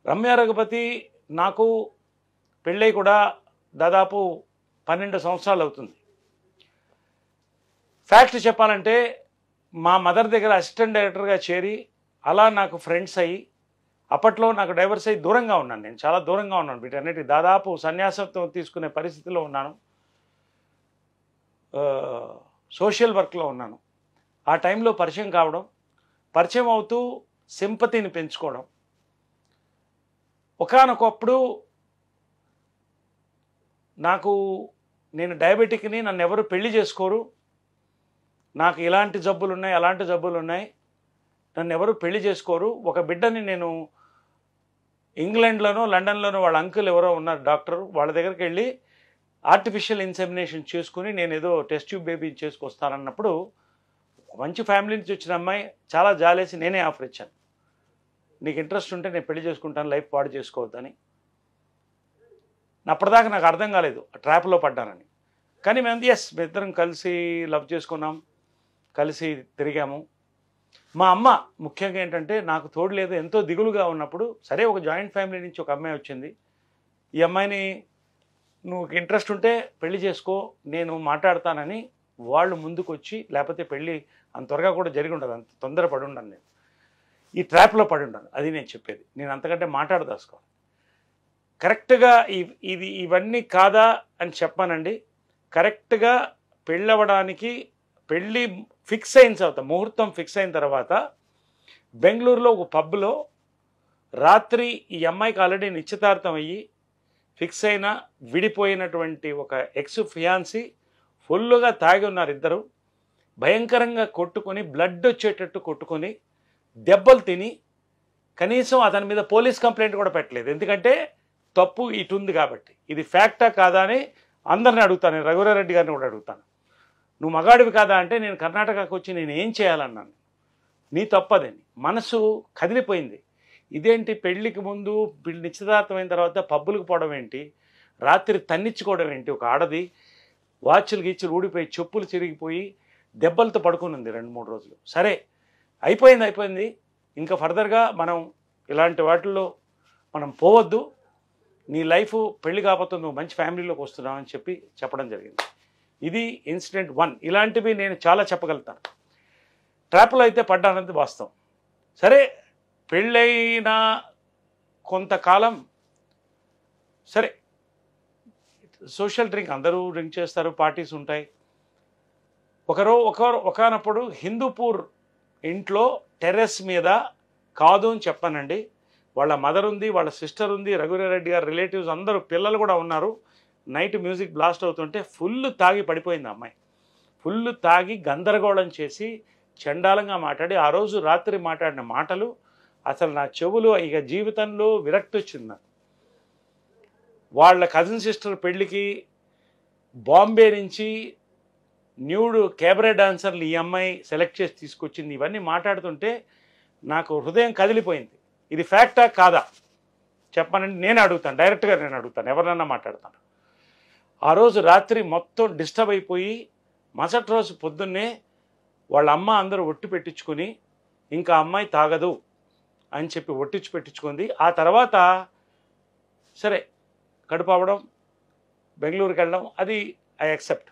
రమ్య రఘుపతి నాకు పెళ్ళై కూడా దాదాపు పన్నెండు సంవత్సరాలు అవుతుంది ఫ్యాక్ట్ చెప్పాలంటే మా మదర్ దగ్గర అసిస్టెంట్ డైరెక్టర్గా చేరి అలా నాకు ఫ్రెండ్స్ అయ్యి అప్పట్లో నాకు డైవర్స్ అయ్యి దూరంగా ఉన్నాను నేను చాలా దూరంగా ఉన్నాను వీటన్నిటి దాదాపు సన్యాసత్వం తీసుకునే పరిస్థితిలో ఉన్నాను ఆ, సోషల్ వర్క్లో ఉన్నాను ఆ టైంలో పరిచయం కావడం పరిచయం అవుతూ సింపతిని పెంచుకోవడం ఒకానొకప్పుడు నాకు నేను డయాబెటిక్ని నన్ను ఎవరు పెళ్లి చేసుకోరు నాకు ఇలాంటి జబ్బులు ఉన్నాయి అలాంటి జబ్బులు ఉన్నాయి నన్ను ఎవరు పెళ్లి చేసుకోరు ఒక బిడ్డని నేను ఇంగ్లాండ్లోనో లండన్లోనో వాళ్ళ అంకుల్ ఎవరో ఉన్నారు డాక్టర్ వాళ్ళ దగ్గరికి వెళ్ళి ఆర్టిఫిషియల్ ఇన్సెమినేషన్ చేసుకుని నేను ఏదో టెస్ట్ ట్యూబ్ బేబీ చేసుకొస్తానన్నప్పుడు ఒక మంచి ఫ్యామిలీ నుంచి వచ్చిన అమ్మాయి చాలా జాలేసి నేనే ఆఫర్ ఇచ్చాను నీకు ఇంట్రెస్ట్ ఉంటే నేను పెళ్లి చేసుకుంటాను లైఫ్ పాడు చేసుకోవద్దని అప్పటిదాకా నాకు అర్థం కాలేదు ట్రాప్లో పడ్డానని కానీ మేము ఎస్ ఇద్దరం కలిసి లవ్ చేసుకున్నాం కలిసి తిరిగాము మా అమ్మ ముఖ్యంగా ఏంటంటే నాకు తోడు లేదు ఎంతో దిగులుగా ఉన్నప్పుడు సరే ఒక జాయింట్ ఫ్యామిలీ నుంచి ఒక అమ్మాయి వచ్చింది ఈ అమ్మాయిని నువ్వు ఇంట్రెస్ట్ ఉంటే పెళ్లి చేసుకో నేను మాట్లాడతానని వాళ్ళు ముందుకు వచ్చి లేకపోతే పెళ్ళి అంత త్వరగా కూడా జరిగి ఉండదు అంత తొందర పడి ఉండను నేను ఈ ట్రాప్లో పడి ఉండను అది నేను చెప్పేది నేను అంతకంటే మాట్లాడదాసుకోను కరెక్ట్గా ఇ- ఇది ఇవన్నీ కాదా అని చెప్పానండి కరెక్ట్గా పెళ్ళవడానికి పెళ్ళి ఫిక్స్ అయిన తర్వాత ముహూర్తం ఫిక్స్ అయిన తర్వాత బెంగళూరులో ఒక పబ్లో రాత్రి ఈ అమ్మాయికి ఆల్రెడీ నిశ్చితార్థం అయ్యి ఫిక్స్ అయిన విడిపోయినటువంటి ఒక ఎక్స్ ఫియాన్సీ ఫుల్గా తాగి ఉన్నారు ఇద్దరు భయంకరంగా కొట్టుకొని బ్లడ్ వచ్చేటట్టు కొట్టుకొని దెబ్బలు తిని కనీసం అతని మీద పోలీస్ కంప్లైంట్ కూడా పెట్టలేదు ఎందుకంటే తప్పు ఇటు ఉంది కాబట్టి ఇది ఫ్యాక్టా కాదా అని అందరిని అడుగుతాను నేను రఘురారెడ్డి గారిని కూడా అడుగుతాను నువ్వు మగాడివి కాదా అంటే నేను కర్ణాటకకు వచ్చి నేను ఏం చేయాలన్నాను నీ తప్పదని మనసు కదిలిపోయింది ఇదేంటి పెళ్ళికి ముందు పెళ్లి నిశ్చితార్థం అయిన తర్వాత పబ్బులకు పోవడం ఏంటి రాత్రి తన్నిచ్చుకోవడం ఏంటి ఒక ఆడది వాచ్లు గీచ్చులు ఊడిపోయి చెప్పులు చిరిగిపోయి దెబ్బలతో పడుకుని ఉంది రెండు మూడు రోజులు సరే అయిపోయింది అయిపోయింది ఇంకా ఫర్దర్గా మనం ఇలాంటి వాటిల్లో మనం పోవద్దు నీ లైఫ్ పెళ్లి కాకపోతే నువ్వు మంచి ఫ్యామిలీలోకి వస్తున్నావు అని చెప్పి చెప్పడం జరిగింది ఇది ఇన్సిడెంట్ వన్ ఇలాంటివి నేను చాలా చెప్పగలుగుతాను ట్రాప్లో అయితే పడ్డానది వాస్తవం సరే పెళ్ళైన కొంతకాలం సరే సోషల్ డ్రింక్ అందరూ డ్రింక్ చేస్తారు పార్టీస్ ఉంటాయి ఒకరో ఒక ఒకనప్పుడు హిందూపూర్ ఇంట్లో టెర్రస్ మీద కాదు అని చెప్పానండి వాళ్ళ మదర్ ఉంది వాళ్ళ సిస్టర్ ఉంది రఘురారెడ్డి గారి రిలేటివ్స్ అందరూ పిల్లలు కూడా ఉన్నారు నైట్ మ్యూజిక్ బ్లాస్ట్ అవుతుంటే ఫుల్ తాగి పడిపోయింది ఆ అమ్మాయి ఫుల్ తాగి గందరగోళం చేసి చండాలంగా మాట్లాడి ఆ రోజు రాత్రి మాట్లాడిన మాటలు అసలు నా చెవులు ఇక జీవితంలో విరక్తి వచ్చింది నాకు వాళ్ళ కజిన్ సిస్టర్ పెళ్ళికి బాంబే నుంచి న్యూడ్ కేబరే డాన్సర్లు ఈ అమ్మాయి సెలెక్ట్ చేసి తీసుకొచ్చింది ఇవన్నీ మాట్లాడుతుంటే నాకు హృదయం కదిలిపోయింది ఇది ఫ్యాక్టా కాదా చెప్పానంటే నేను అడుగుతాను డైరెక్ట్గా నేను అడుగుతాను ఎవరినన్నా మాట్లాడతాను ఆ రోజు రాత్రి మొత్తం డిస్టర్బ్ అయిపోయి మరుసటి రోజు పొద్దున్నే వాళ్ళ అమ్మ అందరూ ఒట్టి పెట్టించుకొని ఇంకా అమ్మాయి తాగదు అని చెప్పి ఒట్టించి పెట్టించుకుంది ఆ తర్వాత సరే కడుపు అవ్వడం బెంగళూరుకి వెళ్ళడం అది ఐ యాక్సెప్ట్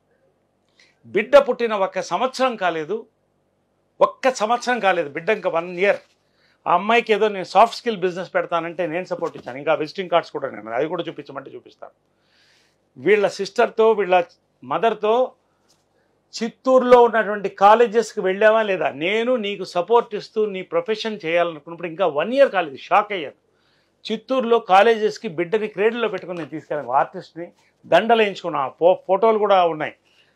బిడ్డ పుట్టిన ఒక్క సంవత్సరం కాలేదు ఒక్క సంవత్సరం కాలేదు బిడ్డ ఇంకా వన్ ఇయర్ ఆ అమ్మాయికి ఏదో నేను సాఫ్ట్ స్కిల్ బిజినెస్ పెడతానంటే నేను సపోర్ట్ ఇచ్చాను ఇంకా విజిటింగ్ కార్డ్స్ కూడా నేను అది కూడా చూపించమంటే చూపిస్తాను వీళ్ళ సిస్టర్తో వీళ్ళ మదర్తో చిత్తూరులో ఉన్నటువంటి కాలేజెస్కి వెళ్ళావా లేదా నేను నీకు సపోర్ట్ ఇస్తూ నీ ప్రొఫెషన్ చేయాలనుకున్నప్పుడు ఇంకా వన్ ఇయర్ కాలేదు షాక్ అయ్యాను చిత్తూరులో కాలేజెస్కి బిడ్డని క్రేడ్లో పెట్టుకుని నేను తీసుకెళ్ళాను ఆర్టిస్ట్ని దండలు వేయించుకున్నా ఫో ఫోటోలు కూడా ఉన్నాయి